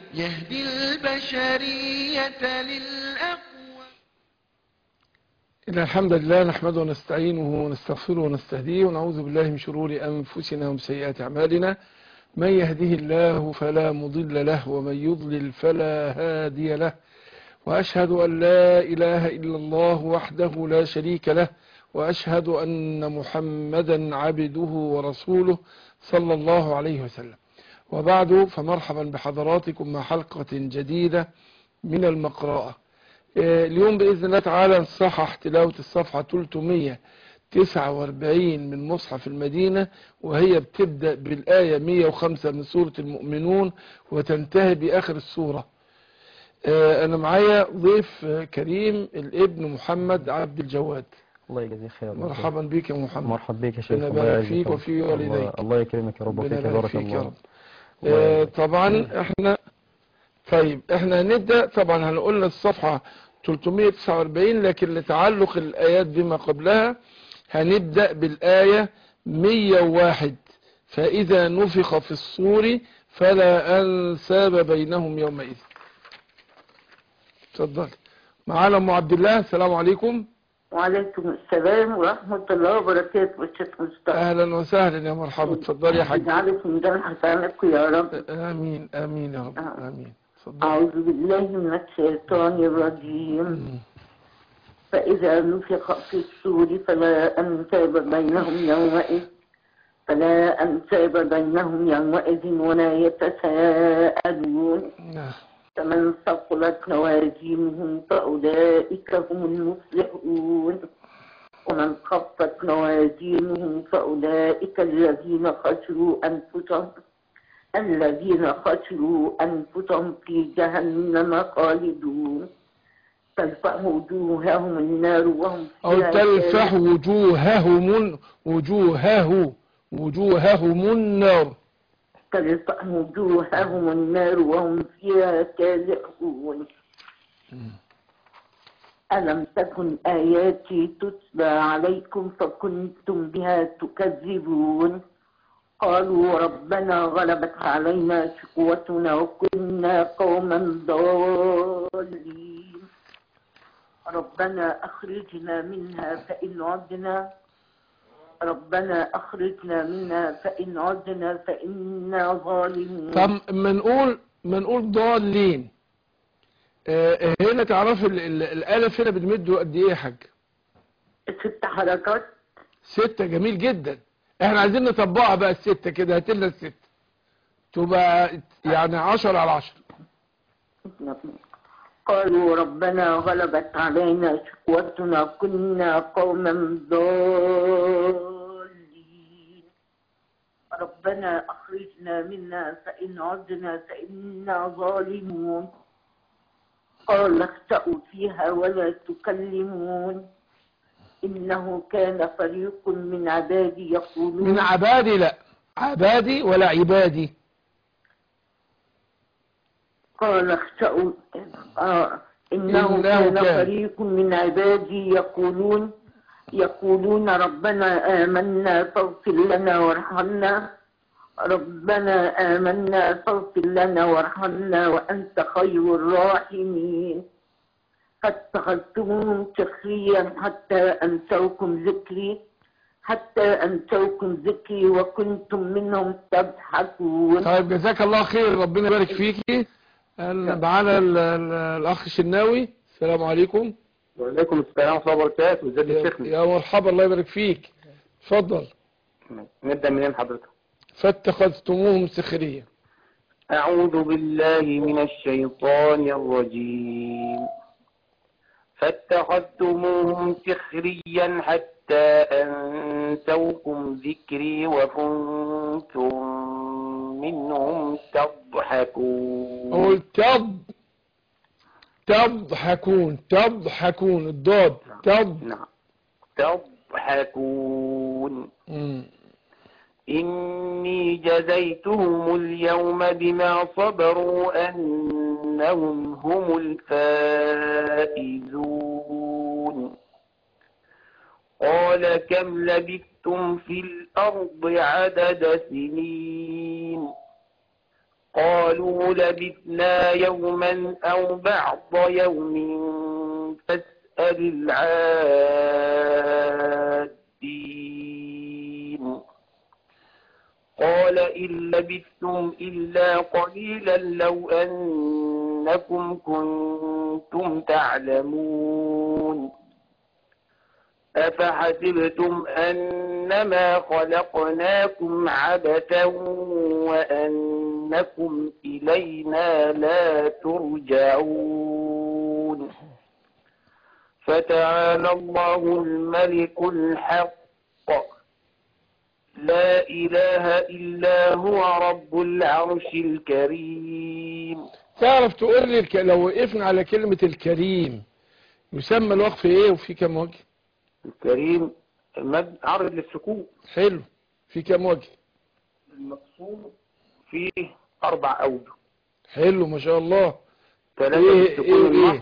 يهدي البشرية للأقوى إن الحمد لله نحمده ونستعينه ونستغفره ونستهديه ونعوذ بالله من شرور أنفسنا ومن سيئات أعمالنا من يهده الله فلا مضل له ومن يضلل فلا هادي له وأشهد أن لا إله إلا الله وحده لا شريك له وأشهد أن محمدا عبده ورسوله صلى الله عليه وسلم وبعد فمرحبا بحضراتكم مع حلقة جديدة من المقراءة اليوم بإذن الله تعالى نصحح تلاوة الصفحة 349 من مصحف المدينة وهي بتبدأ بالآية 105 من سورة المؤمنون وتنتهي بآخر السورة أنا معايا ضيف كريم الابن محمد عبد الجواد الله يجزيك خير مرحبا بك يا محمد مرحبا بك يا شيخ ربنا الله يبارك يجزيك فيك خير. وفي والديك. الله- الله يكرمك يا رب ربنا وفيك يبارك بارك فيك يا الله رب الله آه، يبارك. طبعا احنا طيب احنا هنبدأ طبعا هنقول الصفحة 349 لكن لتعلق الآيات بما قبلها هنبدأ بالآية 101 فإذا نفخ في الصور فلا أنساب بينهم يومئذ اتفضل معانا ام عبد الله السلام عليكم وعليكم السلام ورحمة الله وبركاته الشيخ مصطفى اهلا وسهلا يا مرحبا اتفضلي يا حاج اجعلك من دار حسناتكم يا رب امين امين يا رب آه. امين اتفضل أعوذ بالله من الشيطان الرجيم فإذا نفخ في الصور فلا أنساب بينهم يومئذ فلا أنساب بينهم يومئذ ولا يتساءلون نعم. فمن ثقلت موازينهم فأولئك هم المفلحون ومن خفت موازينهم فأولئك الذين خسروا أنفسهم الذين خسروا أنفسهم في جهنم خالدون تلفح وجوههم النار وهم أو فيها تلفح كالحون. وجوههم وجوهه وجوههم النار تلفح وجوههم النار وهم فيها كالحون ألم تكن آياتي تتلى عليكم فكنتم بها تكذبون قالوا ربنا غلبت علينا شقوتنا وكنا قوما ضالين ربنا أخرجنا منها فإن عدنا ربنا أخرجنا منها فإن عدنا فإنا ظالمون طب ما نقول ما نقول ضالين آه، هنا تعرف ال- ال- الالف هنا بتمده قد ايه يا حاج ست حركات ستة جميل جدا احنا عايزين نطبقها بقى الستة كده هات لنا الستة تبقى يعني عشرة على عشرة قالوا ربنا غلبت علينا شقوتنا كنا قوما ضالين ربنا أخرجنا منا فإن عدنا فإنا ظالمون قال اخسأوا فيها ولا تكلمون إنه كان فريق من عبادي يقولون من عبادي لا عبادي ولا عبادي قال اخسأوا آه إنه, إنه كان كان. فريق من عبادي يقولون يقولون ربنا آمنا فاغفر لنا وارحمنا ربنا آمنا فاغفر لنا وارحمنا وأنت خير الراحمين فاتخذتموهم سخريا حتى أنسوكم ذكري حتى أنسوكم ذكري وكنتم منهم تضحكون طيب جزاك الله خير ربنا يبارك فيكي ال- معانا ال- ال- الاخ الشناوي السلام عليكم وعليكم السلام ورحمة الله وبركاته ازيك يا يا شيخنا يا مرحبا الله يبارك فيك اتفضل نبدأ منين حضرتك فاتخذتموهم سخريا أعوذ بالله من الشيطان الرجيم فاتخذتموهم سخريا حتى أنسوكم ذكري وكنتم منهم تضحكون قول تض تضحكون تضحكون الضاد تض نعم تضحكون مم. إني جزيتهم اليوم بما صبروا أنهم هم الفائزون قال كم لبثتم في الأرض عدد سنين قالوا لبثنا يوما أو بعض يوم فاسأل العادين قال إن لبثتم إلا قليلا لو أنكم كنتم تعلمون أفحسبتم أنما خلقناكم عبثا وأنكم إلينا لا ترجعون فتعالى الله الملك الحق لا إله إلا هو رب العرش الكريم تعرف تقول لي الك- لو وقفنا على كلمة الكريم يسمى الوقف ايه وفي كم وجه الكريم مد عرض للسكون حلو في كم وجه المقصود فيه أربع أوجه حلو ما شاء الله ثلاثة إيه- بالسكون إيه- إيه؟ المحض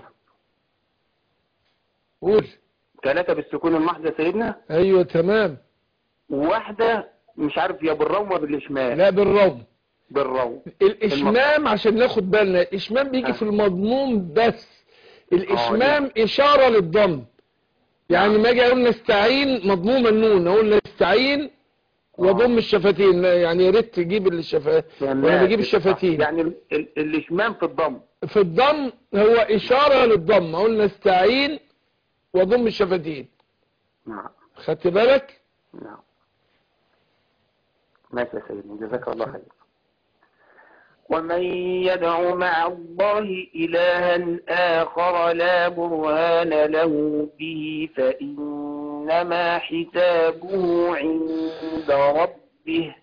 قول ثلاثة بالسكون المحض يا سيدنا ايوه تمام وواحدة مش عارف يا بالروم ولا بالإشمال لا بالروم بالروم الاشمام عشان ناخد بالنا الاشمام بيجي آه. في المضموم بس الاشمام اشارة للضم يعني ما اجي اقول نستعين مضموم النون اقول نستعين وضم الشفتين لا، يعني يا ريت تجيب الشفتين وانا بجيب الشفتين يعني ال- ال- الإشمام في الضم في الضم هو اشارة للضم اقول نستعين وضم الشفتين نعم خدت بالك نعم ماشي يا سيدنا جزاك الله خير ومن يدع مع الله إلها آخر لا برهان له به فإنما حسابه عند ربه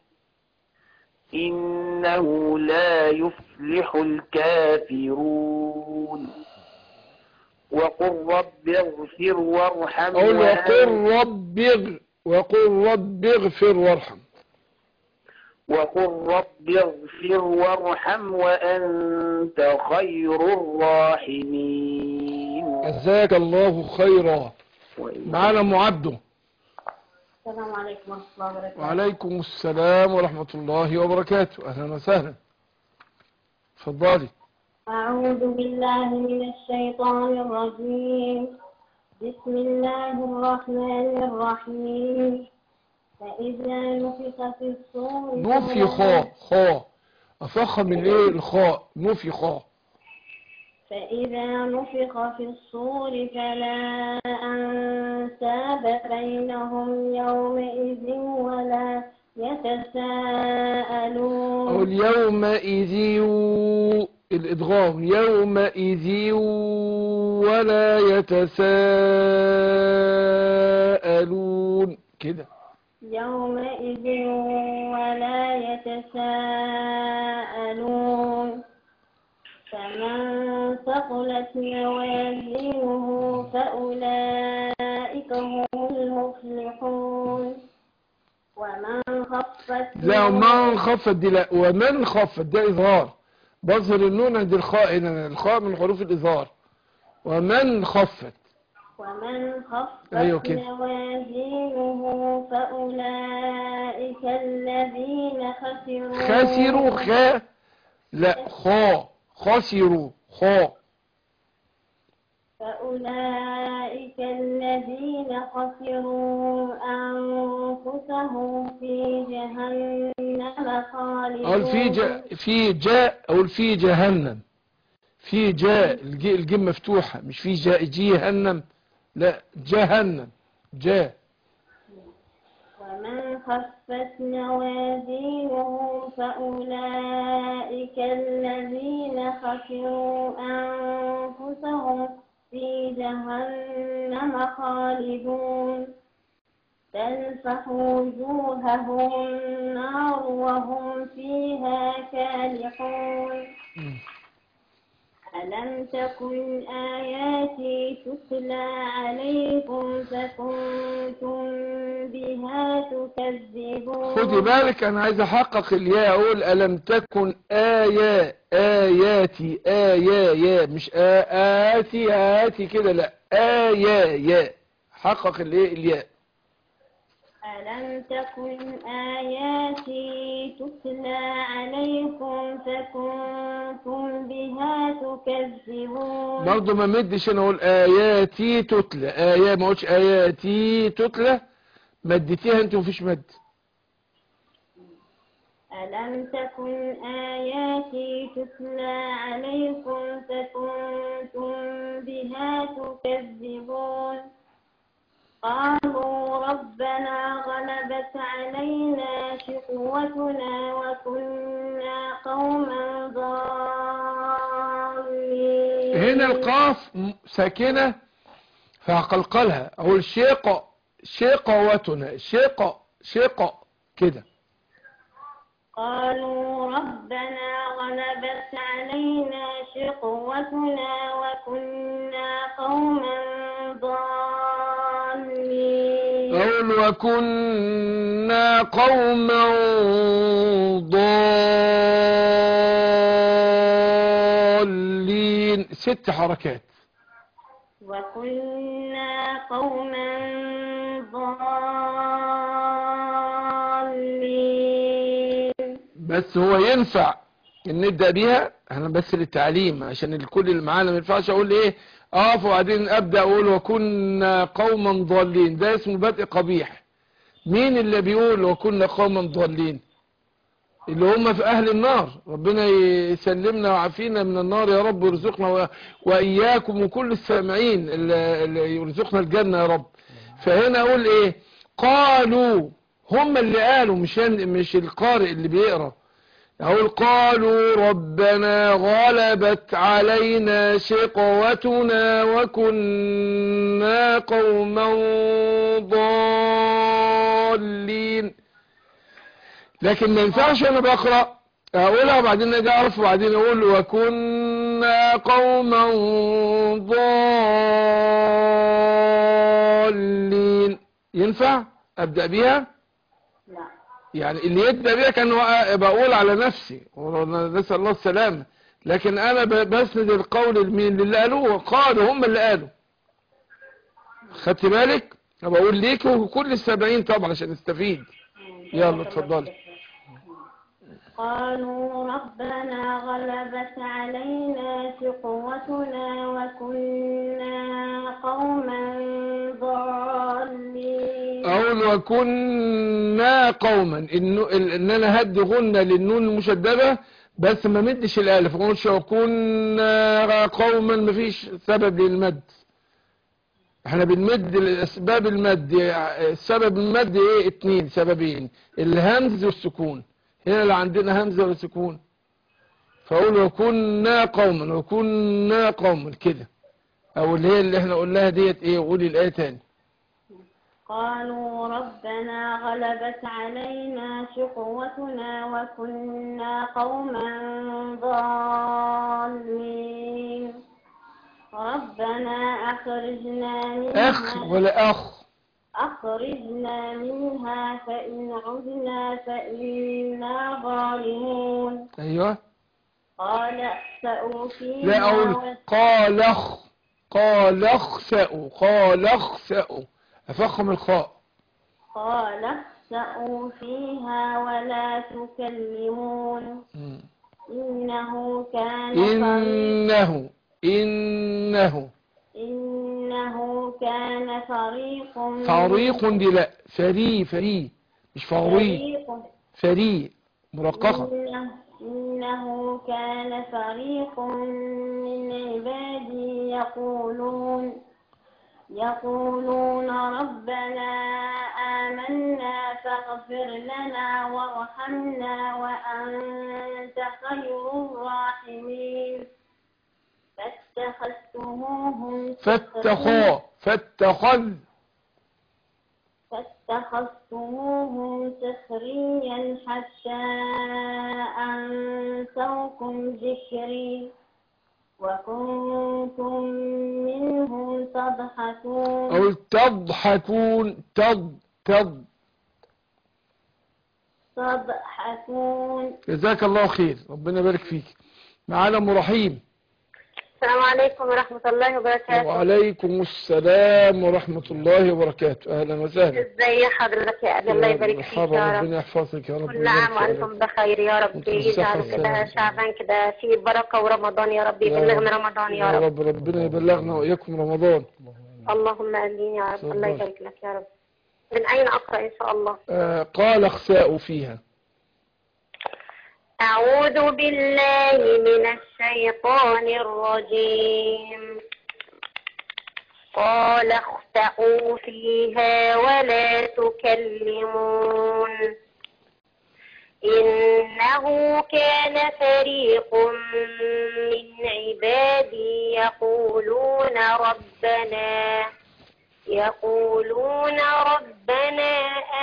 إنه لا يفلح الكافرون وقل رب اغفر وارحم اقول وأنت وقل رب اغ- وقل رب اغفر وارحم وقل رب اغفر وارحم وأنت خير الراحمين جزاك الله خيرا معانا ام عبده السلام عليكم ورحمة الله وبركاته وعليكم السلام ورحمة الله وبركاته أهلا وسهلا اتفضلي أعوذ بالله من الشيطان الرجيم بسم الله الرحمن الرحيم فإذا نفخ في الصور نفي خاء خاء أفخم من إيه الخاء نفي خاء فإذا نفخ في الصور فلا أنساب بينهم يومئذ ولا يتساءلون أقول يومئذ الإدغام يومئذ ولا يتساءلون كده يومئذ ولا يتساءلون فمن ثقلت موازينه فأولئك هم المفلحون ومن خفت لا من خفت دي لا ومن خفت ده إظهار بظهر النون عند الخاء هنا الخاء من حروف الإظهار ومن خفت ومن خفت أيوة كده. موازينه فأولئك الذين خسروا خسروا خا لا خا خسروا خا فأولئك الذين خسروا أنفسهم في جهنم خالدون أقول في جاء في جاء أقول في جهنم في جاء الج- الجيم مفتوحة مش في جاء جهنم لا جهنم جاء ومن خفت موازينهم فأولئك الذين خسروا أنفسهم في جهنم خالدون تلفح وجوههم النار وهم فيها كالحون ألم تكن آياتي تتلى عليكم فكنتم بها تكذبون خدي بالك أنا عايز أحقق الياء أقول ألم تكن آية آياتي آيا يا مش آ- آتي آتي كده لا آيا يا حقق الإيه الياء ألم تكن آياتي تتلى عليكم فكنتم بها تكذبون برضه ما مدش انا اقول اياتي تتلى ايات ما قلتش اياتي تتلى مدتيها انت مفيش مد ألم تكن آياتي تتلى عليكم فكنتم بها تكذبون قالوا ربنا غلبت علينا شقوتنا وكنا قوما ضالين هنا القاف م- ساكنة فهقلقلها اقول شيق شقوتنا شق شق كده قالوا ربنا غلبت علينا شقوتنا وكنا قوما ضالين أقول وكنا قوما ضالين ست حركات وكنا قوما ضالين بس هو ينفع ان نبدا بيها انا بس للتعليم عشان الكل اللي معانا ما ينفعش اقول ايه اقف وبعدين ابدا اقول وكنا قوما ضالين ده اسمه بدء قبيح مين اللي بيقول وكنا قوما ضالين اللي هم في اهل النار ربنا يسلمنا ويعافينا من النار يا رب ويرزقنا و- واياكم وكل السامعين اللي اللي يرزقنا الجنه يا رب فهنا اقول ايه قالوا هم اللي قالوا مش مش القارئ اللي بيقرا أقول قالوا ربنا غلبت علينا شقوتنا وكنا قوما ضالين لكن ما ينفعش أنا بقرأ أقولها وبعدين أجي أعرف وبعدين أقول وكنا قوما ضالين ينفع أبدأ بيها لا يعني اللي يبدأ بيها كان هو- بقول على نفسي ونسأل الله السلامة لكن انا ب- بسند القول لمين اللي قالوه قالوا هم اللي قالوا خدت بالك انا بقول ليك وكل السبعين طبعا عشان نستفيد يلا اتفضلي قالوا ربنا غلبت علينا شقوتنا وكنا قوما ضالين اقول وكنا قوما إنه ال- ان انا هدي غنة للنون المشددة بس ما مدش الالف ما اقولش وكنا قوما مفيش سبب للمد احنا بنمد اسباب المد السبب المد ايه اتنين سببين الهمز والسكون هنا لا عندنا همزة ولا سكون فاقول وكنا قوما وكنا قوما كده او اللي هي اللي احنا قلناها ديت ايه قولي الايه تاني قالوا ربنا غلبت علينا شقوتنا وكنا قوما ضالين ربنا أخرجنا منها اخ ولا اخ أخرجنا منها فإن عدنا فإنا ظالمون ايوه قال اخسأوا فيها لا اقول و- قال اخ قال اخسأوا قال اخسأوا افخم الخاء قال اخسأوا فيها ولا تكلمون مم. إنه كان فريق انه انه إنه كان فريق من- فريق دي لا فري فري مش فري فريق فري مرققة إنه, إنه كان فريق من عبادي يقولون يقولون ربنا آمنا فاغفر لنا وارحمنا وأنت خير الراحمين فاتخذتموهم فاتخا فاتخذ فاتخذتموهم سخريا حتى أنسوكم ذكري وكنتم منهم تضحكون أقول تضحكون تض تض تضحكون جزاك الله خير ربنا يبارك فيك معانا ام رحيم السلام عليكم ورحمة الله وبركاته وعليكم السلام ورحمة الله وبركاته أهلا وسهلا ازي حضرتك يا أبي الله يبارك فيك مرحبا يا رب ربنا يحفظك يا رب كل عام ويبارك وأنتم بخير يا رب وأنتم بالصحة يجعل والسلامة. كده شعبان كده فيه بركة ورمضان يا رب يا يبلغنا رب. رمضان يا يا رب رب ربنا يبلغنا وإياكم رمضان اللهم آمين يا رب الله تفضل. يبارك لك يا رب من أين أقرأ إن شاء الله آه قال اخساء فيها أعوذ بالله من الشيطان الرجيم قال اخسأوا فيها ولا تكلمون إنه كان فريق من عبادي يقولون ربنا يقولون ربنا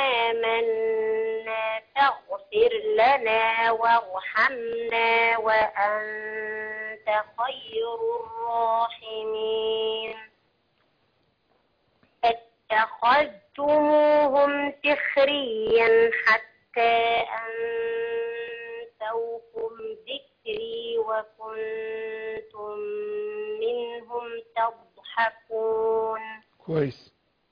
آمنا فاغفر لنا وارحمنا وأنت خير الراحمين اتخذتموهم سخريا حتى أنسوكم ذكري وكنتم منهم تضحكون كويس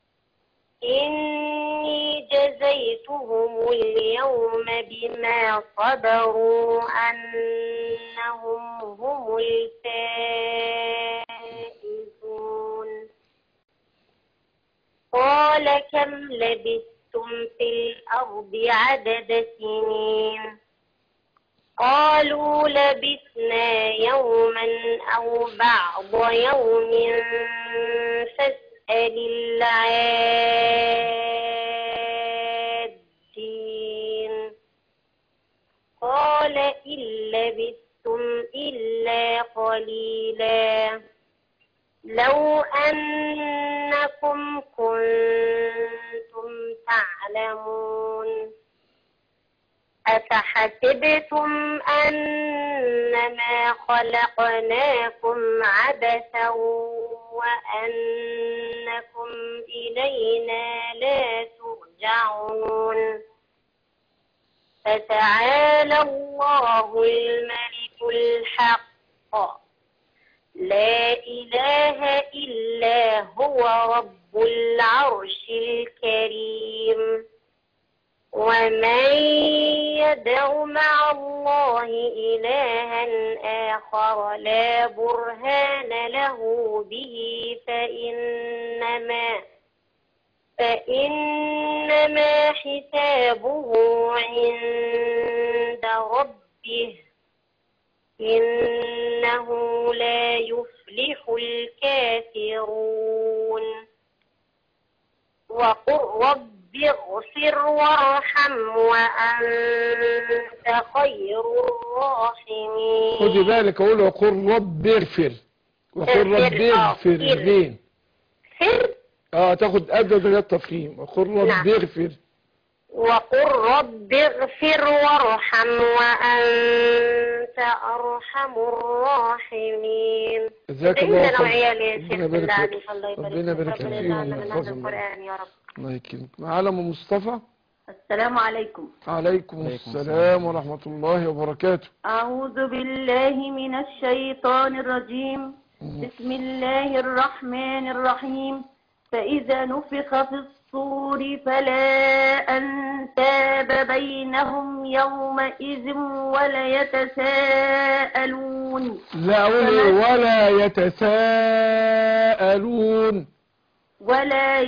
إني جزيتهم اليوم بما صبروا أنهم هم الفائزون قال كم لبثتم في الأرض عدد سنين قالوا لبثنا يوما أو بعض يوم فاسأل العادين قال إن لبثتم إلا قليلا لو أنكم كنتم تعلمون أفحسبتم أنما خلقناكم عبثا وأنكم إلينا لا ترجعون فتعالى الله الملك الحق لا إله إلا هو رب العرش الكريم ومن يدع مع الله إلها آخر لا برهان له به فإنما فإنما حسابه عند ربه إنه لا يفلح الكافرون وقل رب اغفر وارحم وأنت خير الراحمين خدي بالك أقول وقل رب اغفر وقل رب اغفر، آه، اغفر اغفر. الغين فر اه تاخد أدى درجات تفخيم وقل رب نعم. اغفر وقل رب اغفر وارحم وأنت أرحم الراحمين جزاك الله عندنا خير وعيال يا ربنا شيخ يبارك بالله فيك. عليك الله يبارك ربنا فيك. يبارك ربنا فيهم يجعلنا من أهل ويحفظهم. القرآن يا رب الله يكرمك معانا أم مصطفى السلام عليكم عليكم عليكم السلام ورحمة الله وبركاته أعوذ بالله من الشيطان الرجيم بسم الله الرحمن الرحيم فإذا نفخ في الصور فلا أنتاب بينهم يومئذ ولا يتساءلون لا أقول إيه؟ ولا يتساءلون ولا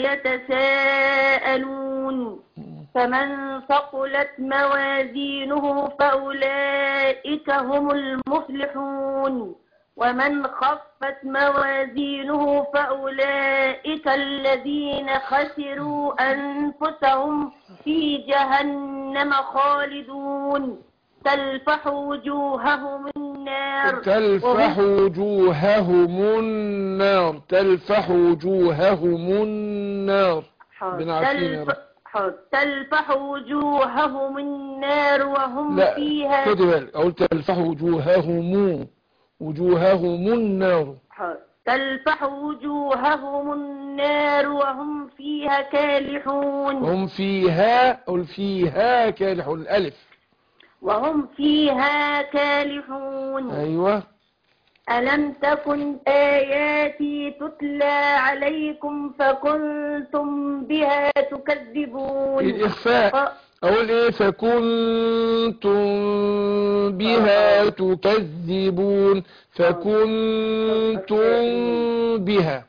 يتساءلون فمن ثقلت موازينه فأولئك هم المفلحون ومن خفت موازينه فأولئك الذين خسروا أنفسهم في جهنم خالدون تلفح وجوههم النار تلفح وجوههم النار تلفح وجوههم النار بن عارفين يا تلف... رب. حاضر. تلفح وجوههم النار وهم لا فيها خدي بالك أقول تلفح وجوههم وجوههم النار حاضر. تلفح وجوههم النار وهم فيها كالحون هم فيها أقول فيها كالح الألف وهم فيها كالحون أيوة ألم تكن آياتي تتلى عليكم فكنتم بها تكذبون الإخفاء أقول إيه فكنتم بها تكذبون فكنتم بها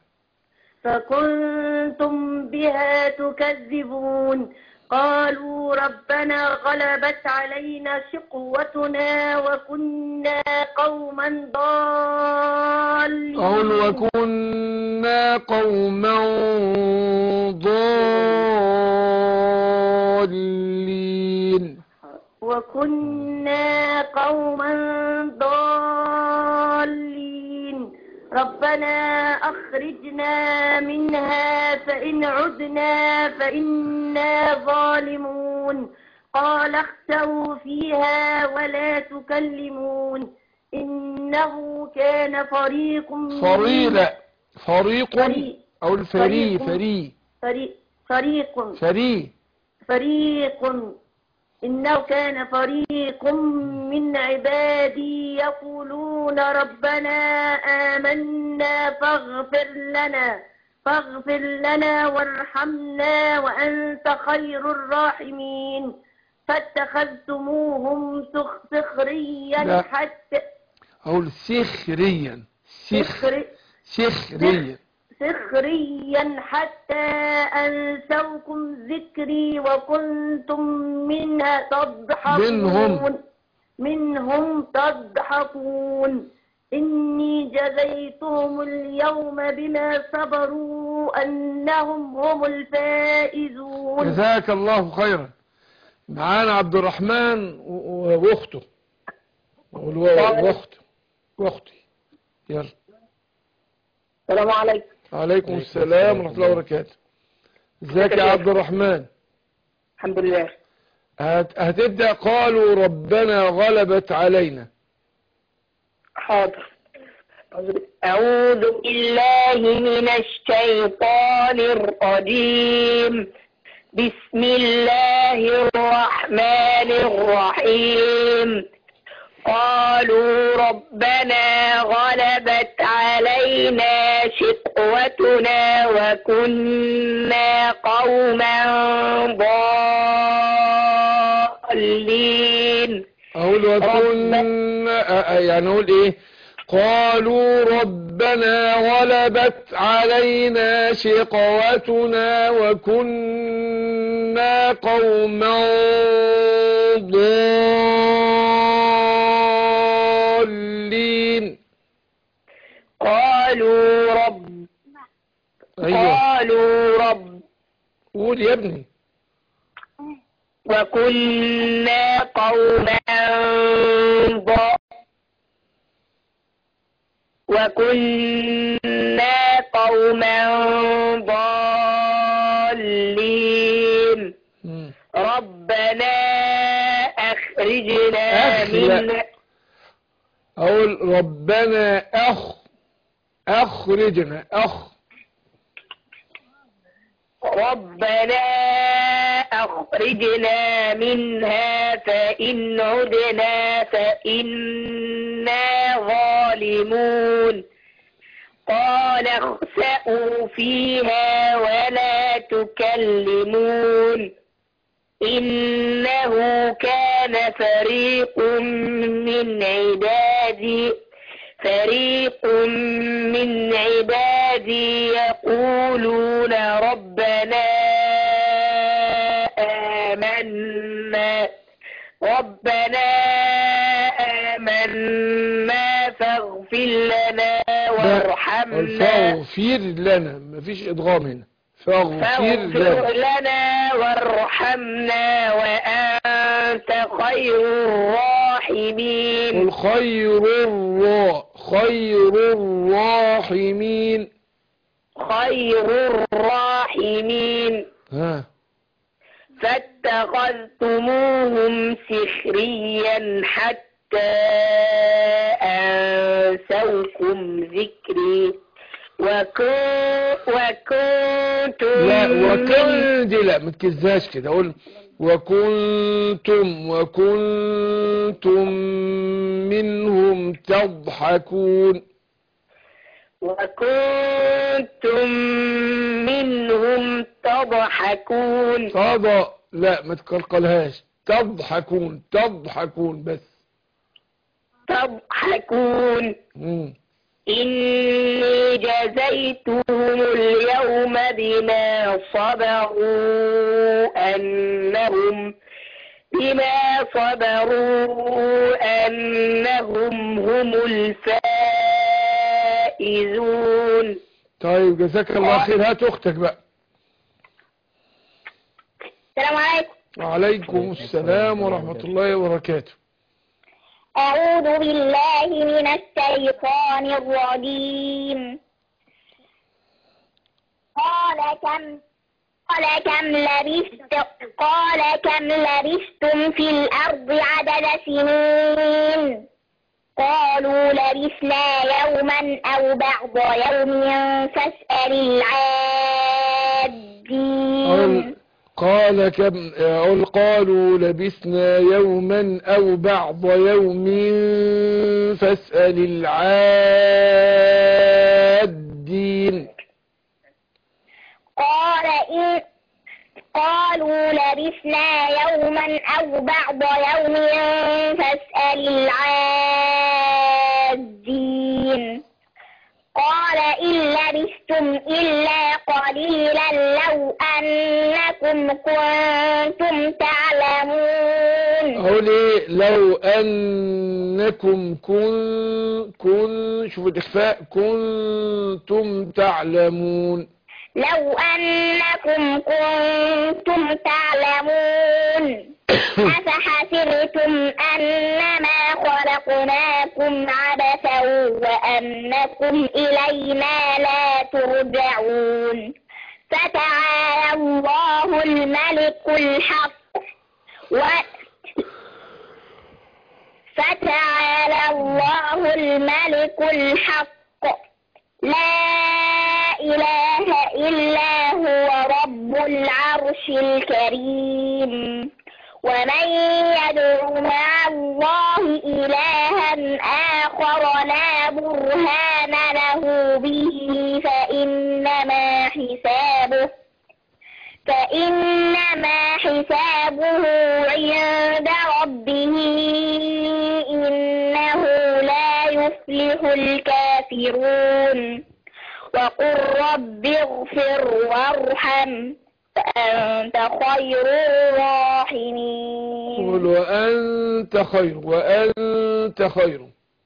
فكنتم بها تكذبون قالوا ربنا غلبت علينا شقوتنا وكنا قوما ضالين أقول وكنا قوما ضالين وكنا قوما ضالين ربنا أخرجنا منها فإن عدنا فإنا ظالمون قال اخسوا فيها ولا تكلمون إنه كان فريق من- فريق فريق فريق. أو الفري فريق. فري فريق فريق فري فريق إنه كان فريق من عبادي يقولون ربنا آمنا فاغفر لنا فاغفر لنا وارحمنا وأنت خير الراحمين فاتخذتموهم سخ- سخريا لا. حتى أقول سخريا سخ سخر سخريا سخريا حتى أنسوكم ذكري وكنتم منها تضحكون منهم. منهم تضحكون إني جزيتهم اليوم بما صبروا أنهم هم الفائزون جزاك الله خيرا معانا عبد الرحمن و- و- واخته أقول و- واخته واختي يلا السلام عليكم عليكم السلام ورحمة الله وبركاته ازيك يا عبد الرحمن الحمد لله هت- هتبدأ قالوا ربنا غلبت علينا حاضر أعوذ بالله من الشيطان الرجيم بسم الله الرحمن الرحيم قالوا ربنا غلبت علينا شقوتنا وكنا قوما ضالين أقول وكنا آه، آه، يعني أقول إيه قالوا ربنا غلبت علينا شقوتنا وكنا قوما ضالين قالوا رب أيوه قالوا رب قول يا ابني وكنا قوما ض- وكنا قوما ضالين مم. ربنا أخرجنا أخلق. من أقول ربنا أخ أخرجنا أخ ربنا أخرجنا منها فإن عدنا فإنا ظالمون قال اخسأوا فيها ولا تكلمون إنه كان فريق من عبادي فريق من عبادي يقولون ربنا آمنا ربنا آمنا فاغفر لنا وارحمنا فاغفر لنا مفيش إدغام هنا فاغفر فاغفر لنا لنا وارحمنا وأنت خير الراحمين قل خير الرا خير الراحمين خير الراحمين ها فاتخذتموهم سخريا حتى أنسوكم ذكري وكو وكنتم لا من- وكن دي لا ما تكزاش كده اقول وكنتم وكنتم منهم تضحكون وكنتم منهم تضحكون تض لا ما تقلقلهاش تضحكون تضحكون بس تضحكون مم. إني جزيتهم اليوم بما صبروا أنهم بما صبروا أنهم هم الفائزون طيب جزاك الله خير هات اختك بقى السلام عليكم وعليكم السلام ورحمة الله وبركاته أعوذ بالله من الشيطان الرجيم قال كم قال كم لبثت قال كم لبثتم في الأرض عدد سنين قالوا لبثنا يوما أو بعض يوم فاسأل العادين قال كم قل قالوا لبثنا يوما أو بعض يوم فاسأل العادين قال إن قالوا لبثنا يوما أو بعض يوم فاسأل العادين قال إن لبثتم إلا قليلا لو أنكم كنتم تعلمون أقول إيه لو أنكم كن كن شوفوا الإخفاء كنتم تعلمون لو أنكم كنتم تعلمون أفحسبتم أنما خلقناكم عبثا وأنكم إلينا لا ترجعون فتعالى الله الملك الحق و فتعالى الله الملك الحق لا إله إلا هو رب العرش الكريم ومن يدع مع الله إلها آخر لا برهان له به فإنما حسابه فإنما حسابه عند ربه إنه لا يفلح الكافرون وقل رب اغفر وارحم فأنت خير الراحمين قل وأنت خير وأنت خير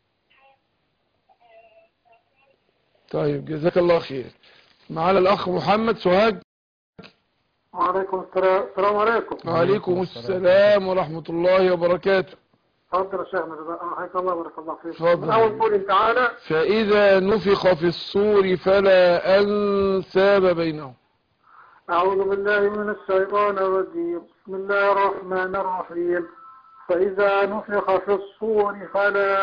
طيب جزاك الله خير معنا الأخ محمد سوهاج وعليكم السلام السلام عليكم وعليكم السلام ورحمة الله وبركاته تفضل يا شيخنا جزاك- حياك الله بارك الله فيك تفضل. من اول قول تعالى فإذا نفخ في الصور فلا أنساب بينهم أعوذ بالله من الشيطان الرجيم بسم الله الرحمن الرحيم فإذا نفخ في الصور فلا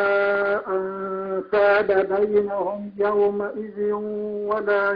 أنساب بينهم يومئذ ولا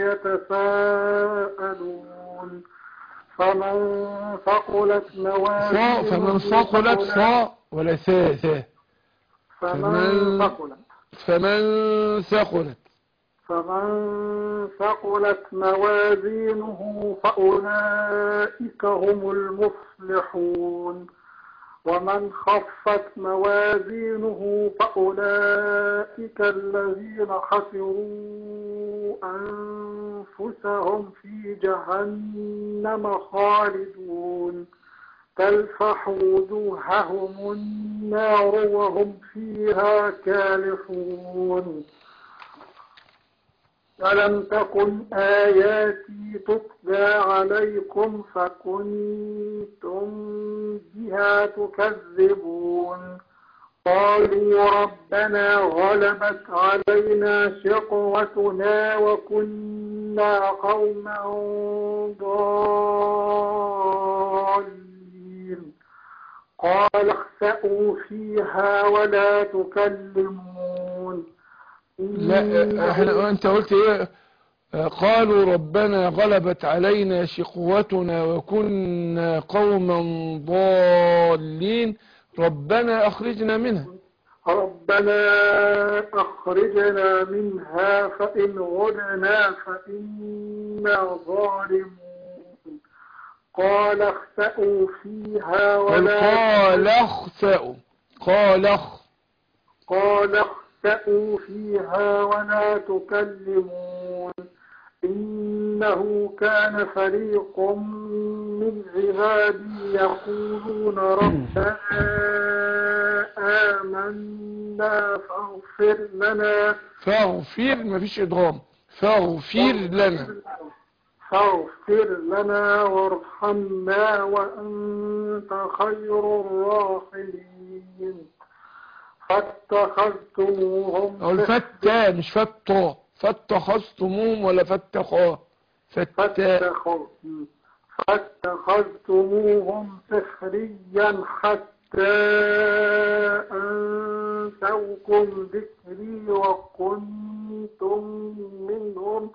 يتساءلون فمن ثقلت صاء موازينه فمن ثقلت صاء ولا ساء ساء فمن فمن- ثقلت فمن ثقلت فمن ثقلت موازينه فأولئك هم المفلحون ومن خفت موازينه فأولئك الذين خسروا أنفسهم في جهنم خالدون تلفح وجوههم النار وهم فيها كالحون ألم تكن آياتي تتلى عليكم فكنتم بها تكذبون قالوا ربنا غلبت علينا شقوتنا وكنا قوما ضالين قال اخسأوا فيها ولا تكلمون لا احنا انت قلت ايه آه، قالوا ربنا غلبت علينا شقوتنا وكنا قوما ضالين ربنا أخرجنا منها ربنا أخرجنا منها فإن غدنا فإنا ظالمون قال اخسأوا فيها قال ولا قال اخسأوا قال اخ قال اخسأوا فيها ولا تكلمون إنه كان فريق من عبادي يقولون ربنا آمنا فاغفر لنا فاغفر مفيش إدغام فاغفر لنا فاغفر لنا وارحمنا وأنت خير الراحمين فاتخذتموهم أو الفتى مش فتى فاتخذتموهم ولا فتخا فتى فاتخذ- فاتخذتموهم سخريا حتى أنسوكم ذكري وكنتم منهم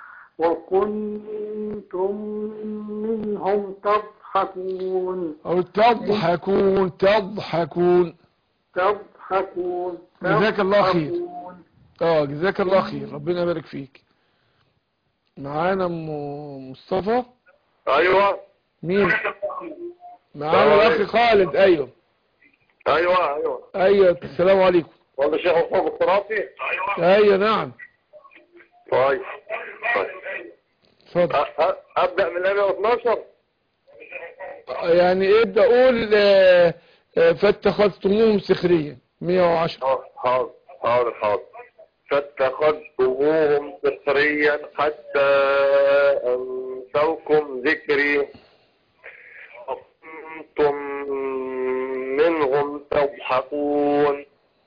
وكنتم منهم تضحكون أو تضحكون تضحكون تضحكون جزاك الله خير. تضحكون. اه جزاك الله خير ربنا يبارك فيك معانا ام مصطفى ايوه مين معانا الاخ خالد ايوه ايوه ايوه ايوه السلام عليكم والله الشيخ مصطفى الصراطي ايوه نعم طيب طيب اتفضل أ- أ- ابدا من 112 يعني ابدا قول آه، آه، فاتخذتموهم سخريا 110 حاضر حاضر حاضر حاضر فاتخذتموهم سخريا حتى انسوكم ذكري وكنتم منهم تضحكون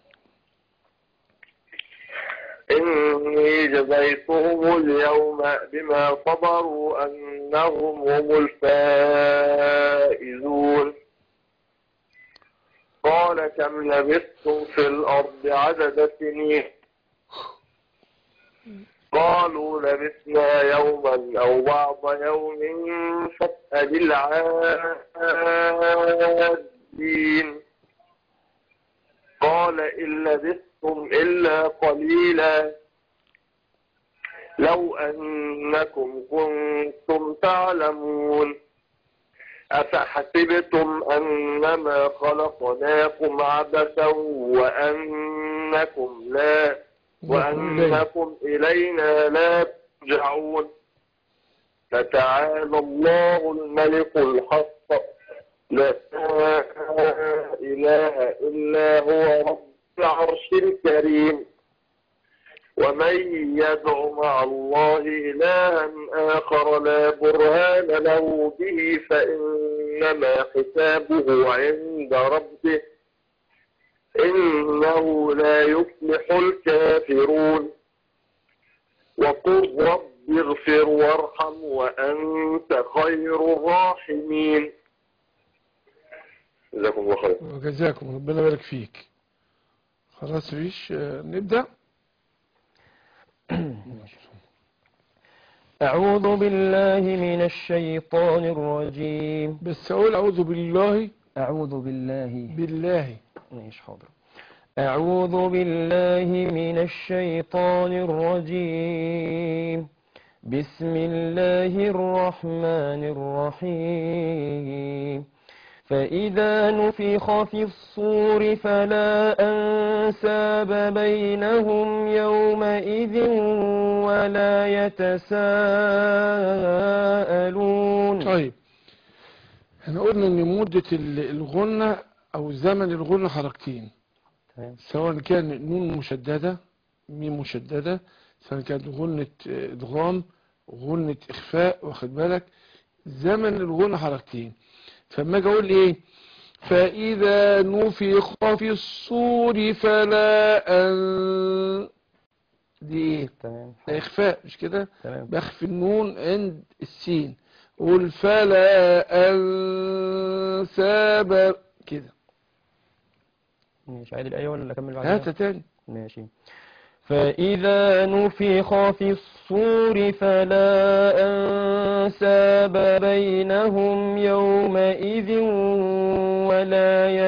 إني جزيتهم اليوم بما صبروا أنهم هم الفائزون قال كم لبثتم في الأرض عدد سنين قالوا لبثنا يوما أو بعض يوم فاسأل العادين قال إن لبثتم إلا قليلا لو أنكم كنتم تعلمون أفحسبتم أنما خلقناكم عبثا وأنكم لا وأنكم إلينا لا ترجعون فتعالى الله الملك الحق لا إله إلا هو رب العرش الكريم ومن يدع مع الله إلها آخر لا برهان له به فإنما حسابه عند ربه إنه لا يفلح الكافرون وقل رب اغفر وارحم وأنت خير الراحمين جزاكم الله خير وجزاكم ربنا يبارك فيك خلاص فيش آه، نبدأ أعوذ بالله من الشيطان الرجيم بس أقول أعوذ بالله أعوذ بالله بالله ماشي حاضر أعوذ بالله من الشيطان الرجيم بسم الله الرحمن الرحيم فإذا نفخ في الصور فلا أنساب بينهم يومئذ ولا يتساءلون طيب احنا قلنا ان مدة ال- الغنة او زمن الغنة حركتين تمام سواء كان نون مشددة ميم مشددة سواء كانت غنة آه، ادغام غنة اخفاء واخد بالك زمن الغنة حركتين فما اجي اقول ايه فاذا نفخ في الصور فلا ان دي ايه تمام ده اخفاء مش كده تمام بخفي النون عند السين قول فلا أنساب كده ماشي عيد الآية ولا أكمل بعدها هات تاني ماشي فإذا نفخ في الصور فلا أنساب بينهم يومئذ ولا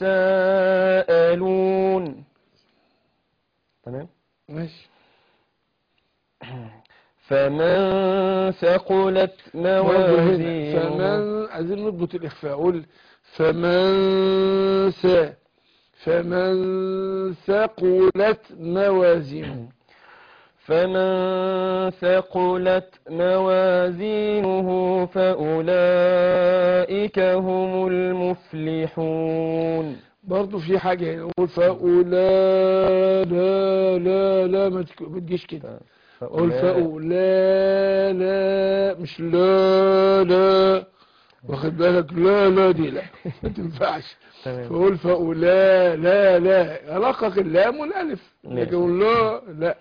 يتساءلون تمام ماشي فمن ثقلت برضه هنا موازينه فمن عايزين نضبط الإخفاء أقول فمن سا فمن ثقلت موازينه فمن ثقلت موازينه فأولئك هم المفلحون برضه في حاجة هنا نقول فأولا لا لا لا ما تك- ما تجيش كده قول فأولا لا مش لا لا واخد بالك لا لا دي لا ما تنفعش تمام فقول فأولا لا لا علاقة اللام والألف ماشي. لكن قول لا لا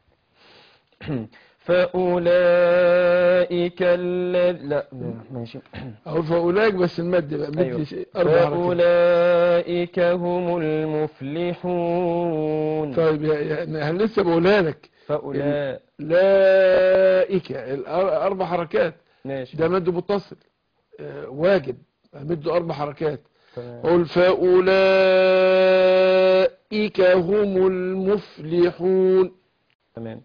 فأولئك الذين لا ماشي أقول فأولاك بس المد بقى مد أيوة. شيء- أربع حركات فأولئك هم المفلحون طيب يا- يعني أنا لسه بقولها لك فأولئك لائك الأربع حركات ماشي ده مد متصل آه، واجب مده أربع حركات تمام قل فأولئك هم المفلحون تمام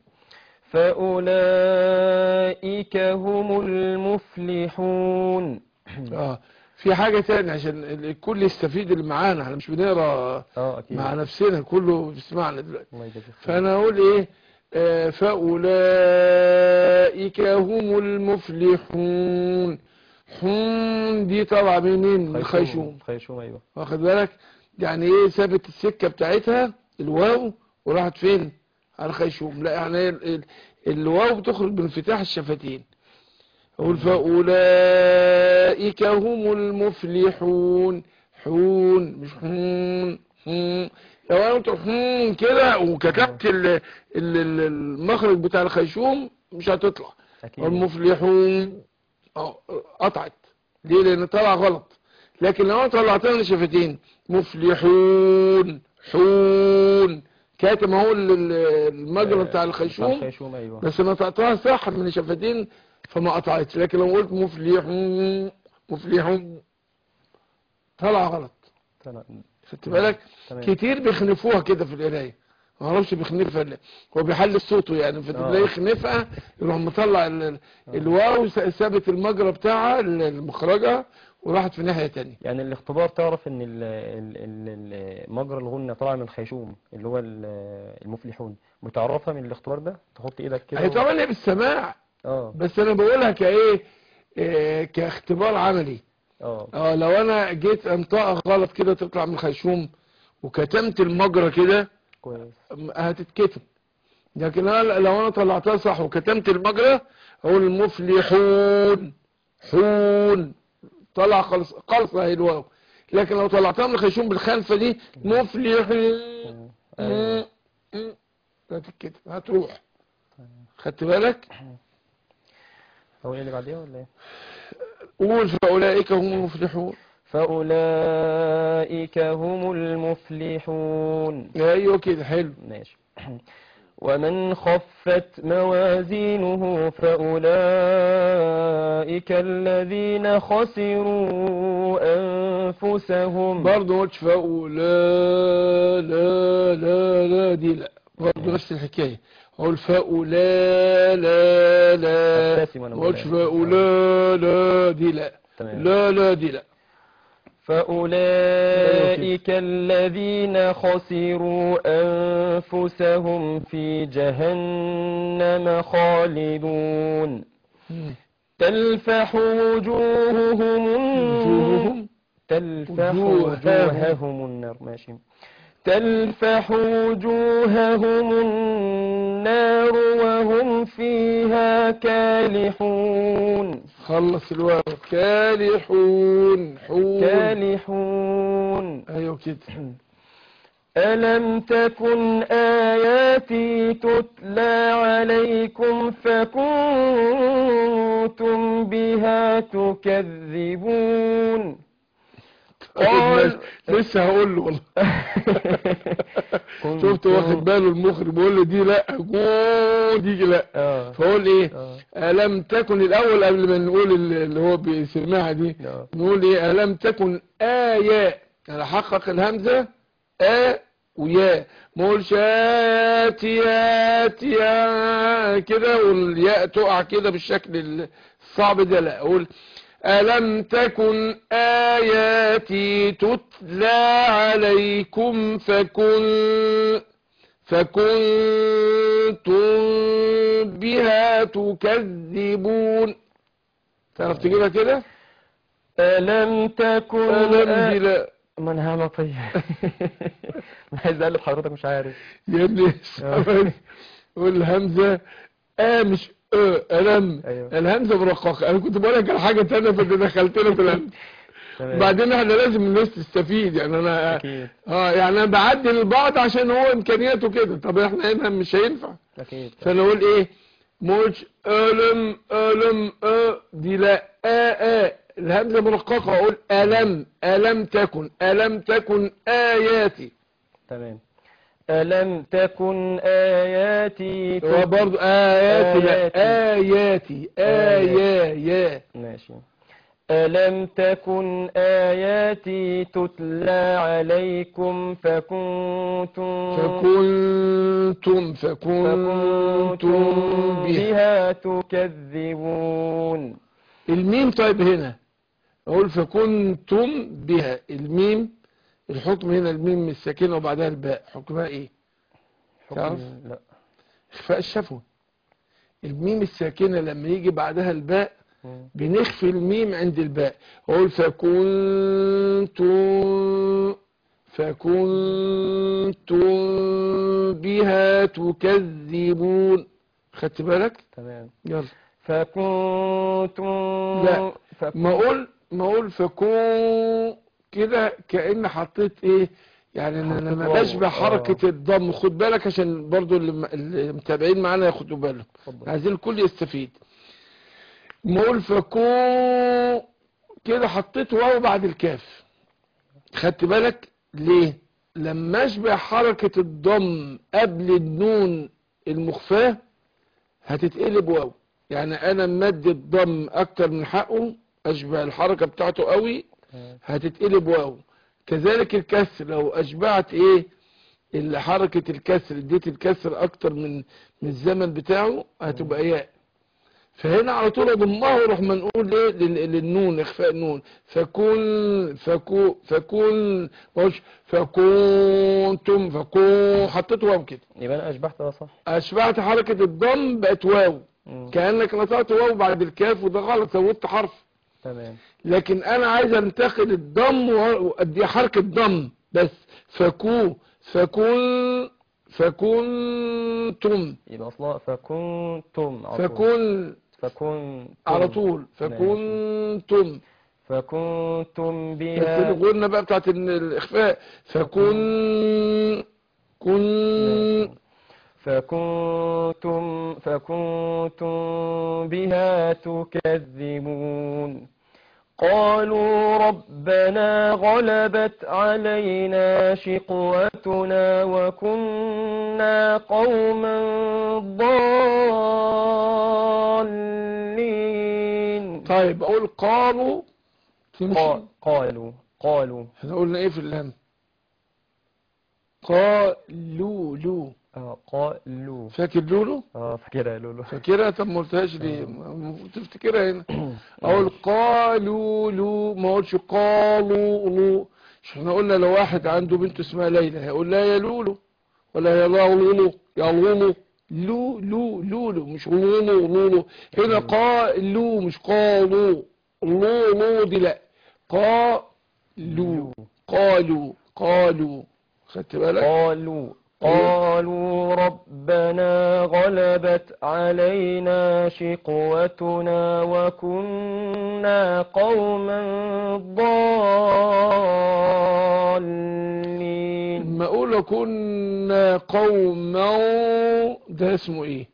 فأولئك هم المفلحون اه في حاجة تانية عشان الكل يستفيد اللي معانا احنا مش بنقرا اه أكيد مع نفسنا كله بيسمعنا دلوقتي الله يجزيك خير. فانا اقول ايه آه، فأولئك هم المفلحون حون دي طالعة منين من الخيشوم خيشوم أيوه واخد بالك يعني ايه سابت السكة بتاعتها الواو وراحت فين على الخيشوم لا يعني ال- ال- الواو بتخرج بانفتاح الشفتين اقول فاولئك هم المفلحون حون مش حون حون لو انا قلت حون كده وكتبت ال- ال- ال- المخرج بتاع الخيشوم مش هتطلع أكيد والمفلحون اه قطعت ليه لان طلع غلط لكن لو انا طلعتها من الشفتين مفلحون حون كاتم اهو ال- ال- المجرى بتاع الخيشوم الخيشوم أيوه بس انا قطعتها صح من الشفتين فما قطعتش لكن لو قلت مفلحون مفلحون طلع غلط تمام خدت بالك تمام. كتير بيخنفوها كده في القرايه ما اعرفش بيخنفها ليه هو بيحل صوته يعني فتلاقيه آه. يخنفها يروح مطلع ال- ال- الواو س- ثابت المجرى بتاعها ال- المخرجه وراحت في ناحيه تانية يعني الاختبار تعرف ان ال- ال- ال- ال- مجرى الغنة طالع من الخيشوم اللي هو ال- المفلحون بتعرفها من الاختبار ده تحط ايدك كده هي و- طبعا هي بالسماع اه بس انا بقولها كايه آه، كاختبار عملي اه اه لو انا جيت انطقها غلط كده تطلع من الخيشوم وكتمت المجرى كده كويس هتتكتب لكن أنا لو انا طلعتها صح وكتمت المجرى اقول المفلحون حون طلع خلص خلص اهي الواو لكن لو طلعتها من الخيشوم بالخلفه دي مفلحون أيوة. هتتكتب هتروح خدت بالك هو ايه اللي بعديها ولا ايه قول فاولئك هم المفلحون فأولئك هم المفلحون ايوه كده حلو ماشي ومن خفت موازينه فأولئك الذين خسروا أنفسهم برضه قلتش فاولا لا لا لا دي لا برضه نفس الحكايه اقول فاولا لا لا أبتسم وأنا ما قلتش بقولها. فاولا لا دي لا تمام. لا لا دي لا فأولئك الذين خسروا أنفسهم في جهنم خالدون تلفح وجوههم وجوههم تلفح وجوههم. وجوههم النار ماشي تلفح وجوههم النار وهم فيها كالحون خلص الواو كالحون حون كالحون ايوه كده ألم تكن آياتي تتلى عليكم فكنتم بها تكذبون قال لسه هقول له والله كنتم- شفت واخد باله المخرج بيقول له دي لا جو دي لا اه فقول ايه اه ألم تكن الأول قبل ما نقول ال- اللي هو بيسمعها دي آه. نقول ايه ألم تكن آية يعني حقق الهمزة آ ويا ما اقولش آت يات يا كده والياء تقع كده بالشكل الصعب ده لا اقول ألم تكن آياتي تتلى عليكم فكن فكنتم بها تكذبون تعرف تجيبها كده ألم تكن ألم دي لا ما انا هعمل طيب انا عايز اقلد حضرتك مش عارف يا ابني ثواني. قول الهمزة آ مش أ ألم أيوة. الهمزة مرققة أنا كنت بقول لك على حاجة تانية فأنت دخلتنا في الهمزة تمام بعدين احنا لازم الناس تستفيد يعني أنا اكيد اه يعني أنا بعدل البعض عشان هو إمكانياته كده طب احنا هنا مش هينفع اكيد فانا اقول ايه موج الم الم ا دي لا ا ا الهمزه مرققه اقول الم الم تكن الم تكن اياتي تمام ألم تكن آياتي هو تت- برضو اياتي لا آياتي. اياتي ايا يا ماشي ألم تكن آياتي تتلى عليكم فكنتم فكنتم فكنتم فكنتم بها بها تكذبون الميم طيب هنا اقول فكنتم بها الميم الحكم هنا الميم الساكنه وبعدها الباء حكمها ايه حكم- تعرف؟ لا اخفاء الشفوي الميم الساكنة لما يجي بعدها الباء مم. بنخفي الميم عند الباء اقول فكنتم فكنتم بها تكذبون خدت بالك تمام يلا فكنتم لا. فك... ما اقول ما اقول فكون كده كأن حطيت ايه يعني انا حطيت لما واو. بشبه آه. حركة الضم خد بالك عشان برضو اللي اللي متابعين معانا ياخدوا بالهم اتفضل. عايزين الكل يستفيد ما اقول فكون كده حطيت واو بعد الكاف خدت بالك ليه لما اشبه حركة الضم قبل النون المخفاة هتتقلب واو يعني انا مد الضم اكتر من حقه اشبه الحركة بتاعته قوي تمام. هتتقلب واو كذلك الكسر لو اشبعت ايه اللي حركة الكسر اديت الكسر اكتر من من الزمن بتاعه هتبقى ياء فهنا على طول اضمها وروح ما نقول ايه لل- للنون اخفاء النون فكن فكو فكن مش فكنتم فكون حطيت واو كده يبقى انا اشبحت ده صح اشبعت حركة الضم بقت واو مم. كأنك نطقت واو بعد الكاف وده غلط زودت حرف تمام لكن انا عايز انتقل الضم وادي حركة ضم بس فكو فكن فكنتم يبقى اصلا فكنتم على طول. فكن فكنتم على طول فكنتم فكنتم بس بها الغنة بقى بتاعت ال- الاخفاء فكن كن فكنتم فكنتم بها تكذبون قالوا ربنا غلبت علينا شقوتنا وكنا قوما ضالين طيب اقول قالوا تمشي قا- قالوا قالوا احنا قلنا ايه في اللام قالوا لو آه، قالوا فاكر لولو اه فاكرها يا لولو فاكرها طب ما قلتهاش ليه المفروض تفتكرها هنا اقول قالوا لو ما اقولش قالوا لو مش احنا قلنا لو واحد عنده بنت اسمها ليلى هيقول لها يا لولو ولا يا لا لولو يا لولو لو لو لولو مش لولو لولو هنا قالوا مش قالوا لو لو دي لا قالوا قالوا قالوا خدت بالك قالوا قالوا ربنا غلبت علينا شقوتنا وكنا قوما ضالين لما اقول كنا قوما ده اسمه ايه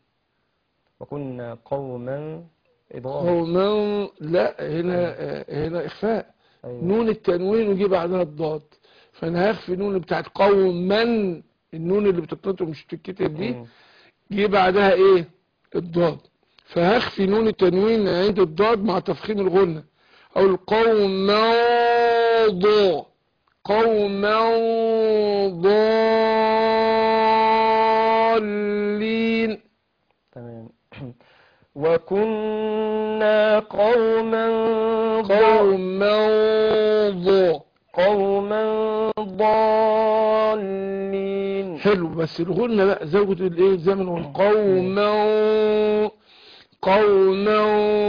وكنا قوما إضافة قوما لا هنا آه، هنا اخفاء أيوة. نون التنوين ويجي بعدها الضاد فانا هخفي نون بتاعت قوما النون اللي بتتنطق مش بتتكتب دي مم. جه بعدها ايه الضاد فهخفي نون التنوين عند الضاد مع تفخيم الغنة او القوم ضو قوما ضالين تمام وكنا قوما ض- قوما ضو قوما ضالين حلو بس الغنة بقى زوجة الايه زي ما نقول قوما قوما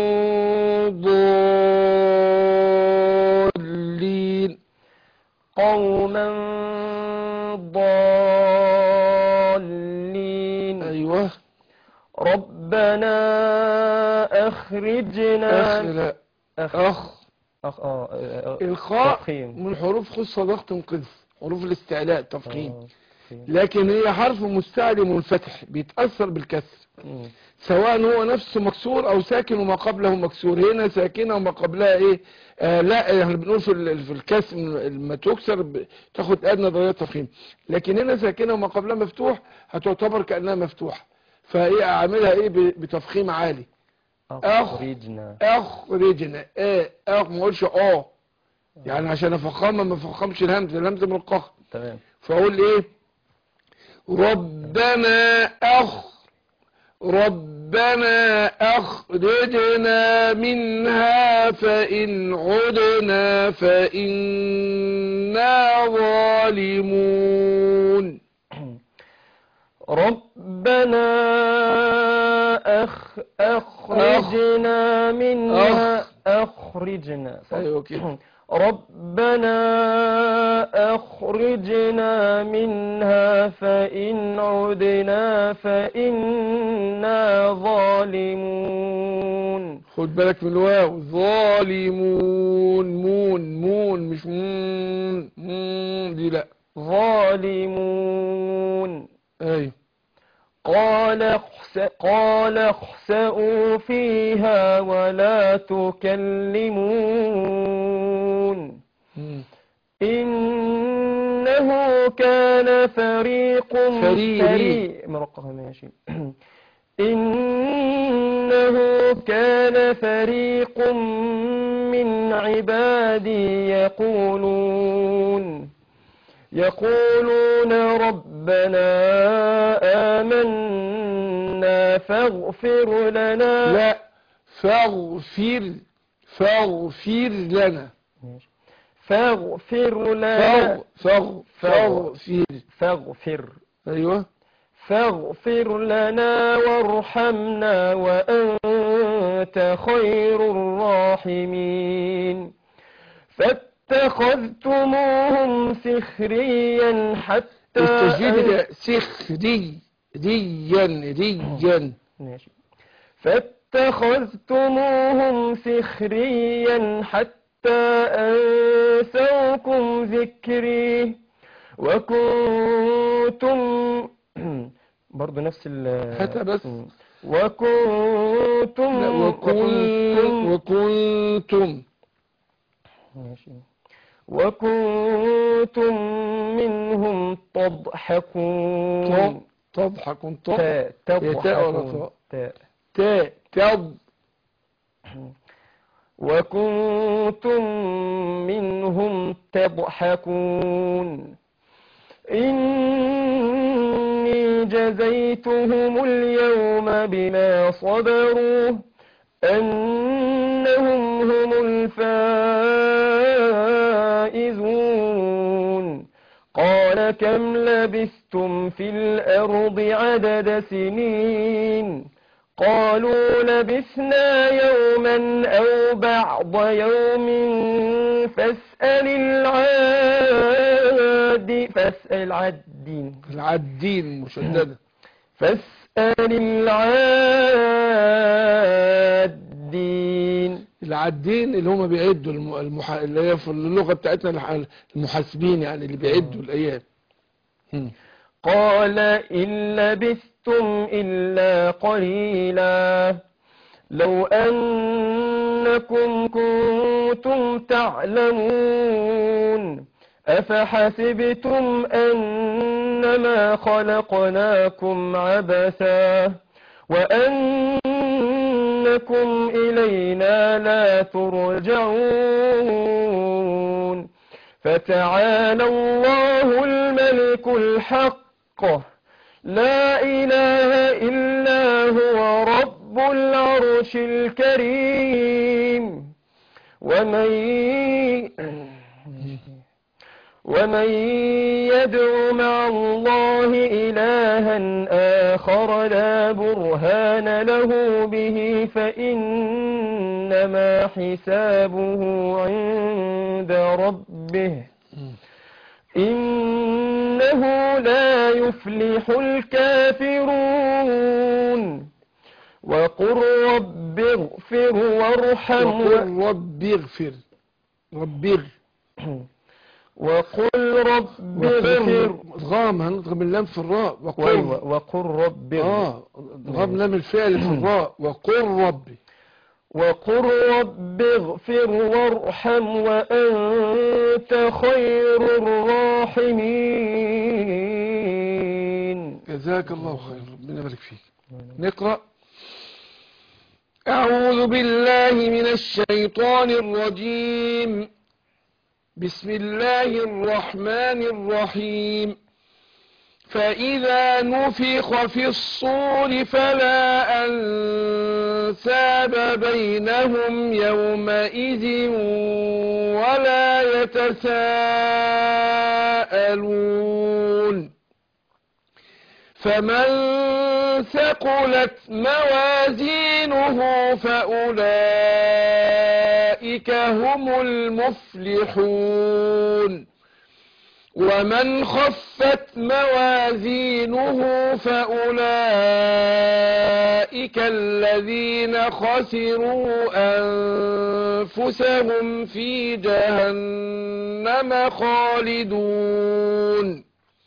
ضالين قوما ضالين ايوه ربنا أخرجنا اخ لا أخ اخ أخ آه آه، آه، الخاء تفخيم. من حروف خصة ضغط قذف حروف الاستعلاء تفخيم آه، تفخيم. لكن هي حرف مستعلي منفتح بيتأثر بالكسر مم. سواء هو نفسه مكسور او ساكن وما قبله مكسور هنا ساكنه وما قبلها ايه آه لا احنا بنقول في ال- في الكسر لما تكسر ب- تاخد ادنى درجه تفخيم لكن هنا ساكنه وما قبلها مفتوح هتعتبر كانها مفتوحه فايه اعملها ايه ب- بتفخيم عالي أخ. أخرجنا اخرجنا ايه اخ ما اقولش اه يعني عشان افخمها ما افخمش الهمزه الهمزه من القهر تمام فاقول ايه ربنا اخ ربنا اخرجنا منها فان عدنا فانا ظالمون ربنا أخ أخرجنا منها أخ. أخرجنا صح؟ ايوه كده ربنا أخرجنا منها فإن عدنا فإنا ظالمون خد بالك من الواو ظالمون مون مون مش مون مون دي لا ظالمون ايوه قال اخس قال اخسئوا فيها ولا تكلمون مم. إنه كان فريق فريق. فريق مرقها ماشي إنه كان فريق من عبادي يقولون يقولون ربنا آمنا فاغفر لنا لا فاغفر فاغفر لنا ماشي. فاغفر لنا فاغ فاغ فاغفر فاغفر ايوه فاغفر لنا وارحمنا وأنت خير الراحمين فاتخذتموهم سخريا حتى التشديد أن- ده سخري ريا ريا ماشي فاتخذتموهم سخريا حتى أنسوكم ذكري وكنتم برضو نفس ال هاتها بس. وكنتم لا، وكنتم وكنتم ماشي وكنتم منهم تضحكون تضحك تضحك تاء هي تاء ولا تضحكون تاء؟ تاء تاء تض وكنتم منهم تضحكون إني جزيتهم اليوم بما صبروا أنهم هم الفائزون قال كم لبثتم في الأرض عدد سنين قالوا لبثنا يوما أو بعض يوم فاسأل العاد فاسأل العادين العدين مشددة فاسأل العادين العدين اللي هم بيعدوا الم- المح... اللي هي في اللغة بتاعتنا الح- المحاسبين يعني اللي بيعدوا الأيام هم. قال إن لبثتم إلا قليلا لو أنكم كنتم تعلمون أفحسبتم أنما خلقناكم عبثا وأنكم إلينا لا ترجعون فتعالى الله الملك الحق لا إله إلا هو رب العرش الكريم ومن ومن يدع مع الله إلها آخر لا برهان له به فإنما حسابه عند ربه إنه لا يفلح الكافرون وقل رب اغفر وارحم وقل رب اغفر رب اغفر وقل رب اغفر ادغام هنضغم اللام في الراء وقل وأيوة، وقل رب اغفر اه ادغام لام الفعل في الراء وقل ربي وقل رب اغفر وارحم وأنت خير الراحمين جزاك الله خير ربنا يبارك فيك نقرأ أعوذ بالله من الشيطان الرجيم بسم الله الرحمن الرحيم فإذا نفخ في الصور فلا أنساب بينهم يومئذ ولا يتساءلون فمن ثقلت موازينه فأولئك هم المفلحون ومن خفت موازينه فأولئك الذين خسروا أنفسهم في جهنم خالدون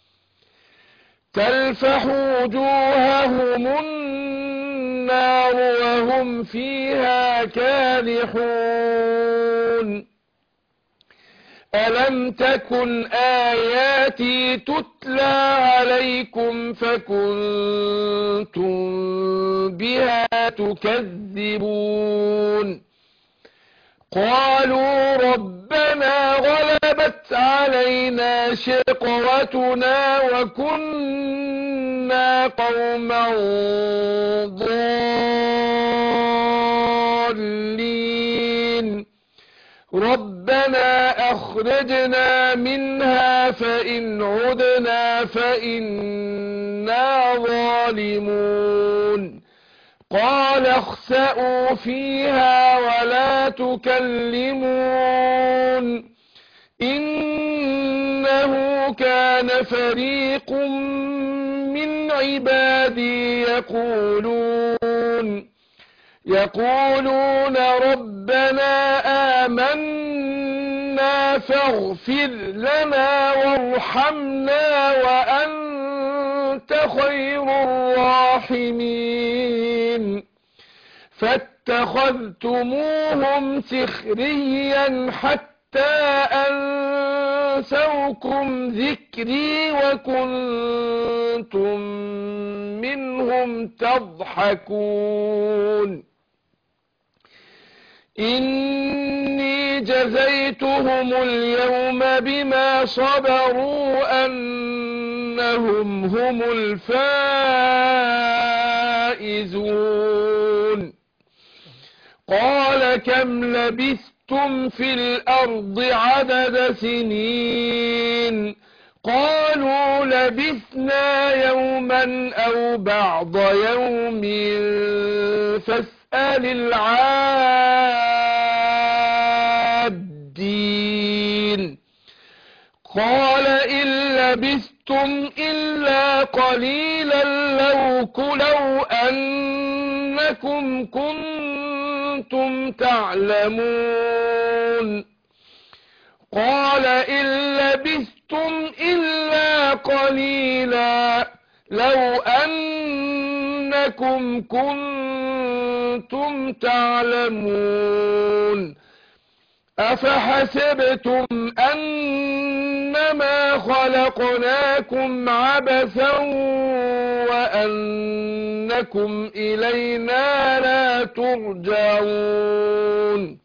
تلفح وجوههم النار وهم فيها كالحون ألم تكن آياتي تتلى عليكم فكنتم بها تكذبون قالوا ربنا غلبت علينا شقوتنا وكنا قوما ضالين ربنا أخرجنا منها فإن عدنا فإنا ظالمون قال اخسأوا فيها ولا تكلمون إنه كان فريق من عبادي يقولون يقولون ربنا آمنا فاغفر لنا وارحمنا وأنت خير الراحمين فاتخذتموهم سخريا حتى أنسوكم ذكري وكنتم منهم تضحكون إني جزيتهم اليوم بما صبروا أنهم هم الفائزون قال كم لبثتم في الأرض عدد سنين قالوا لبثنا يوما أو بعض يوم فاسأل العادين قال إن لبثتم إلا قليلا لو كلوا أنكم كنتم تعلمون قال إن لبثتم إلا قليلا لو أنكم كنتم وأنتم تعلمون أفحسبتم أنما خلقناكم عبثا وأنكم إلينا لا ترجعون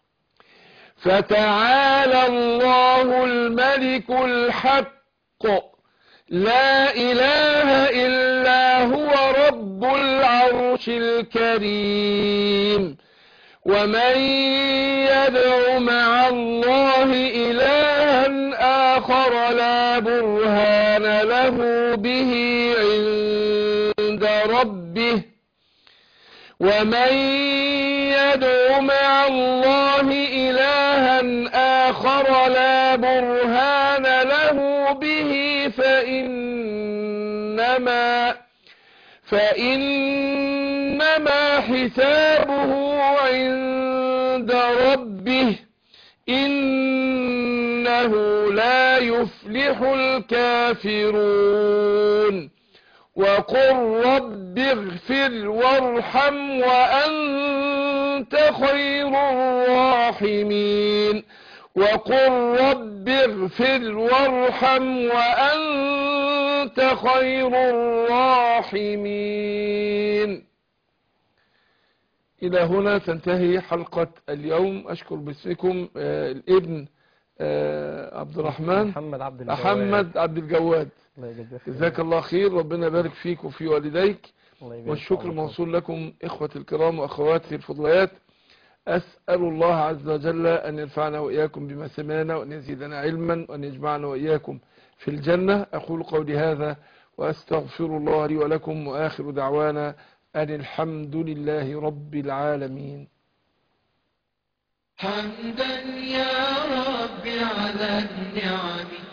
فتعالى الله الملك الحق لا إله إلا هو رب العرش الكريم ومن يدع مع الله إلها آخر لا برهان له به عند ربه ومن يدع مع الله إلها آخر لا برهان له به فإنما فإنما حسابه عند ربه إنه لا يفلح الكافرون وقل رب اغفر وارحم وأنت خير الراحمين وقل رب اغفر وارحم وأنت خير الراحمين إلى هنا تنتهي حلقة اليوم أشكر باسمكم آه، الابن آه، عبد الرحمن محمد عبد الجواد محمد عبد الجواد الله يجزاك خير. جزاك الله خير ربنا يبارك فيك وفي والديك الله يبارك والشكر فيك. موصول لكم إخوتي الكرام وأخواتي الفضليات أسأل الله عز وجل أن ينفعنا وإياكم بما سمعنا وأن يزيدنا علما وأن يجمعنا وإياكم في الجنة أقول قولي هذا وأستغفر الله لي ولكم وآخر دعوانا أن الحمد لله رب العالمين حمدا يا رب على النعم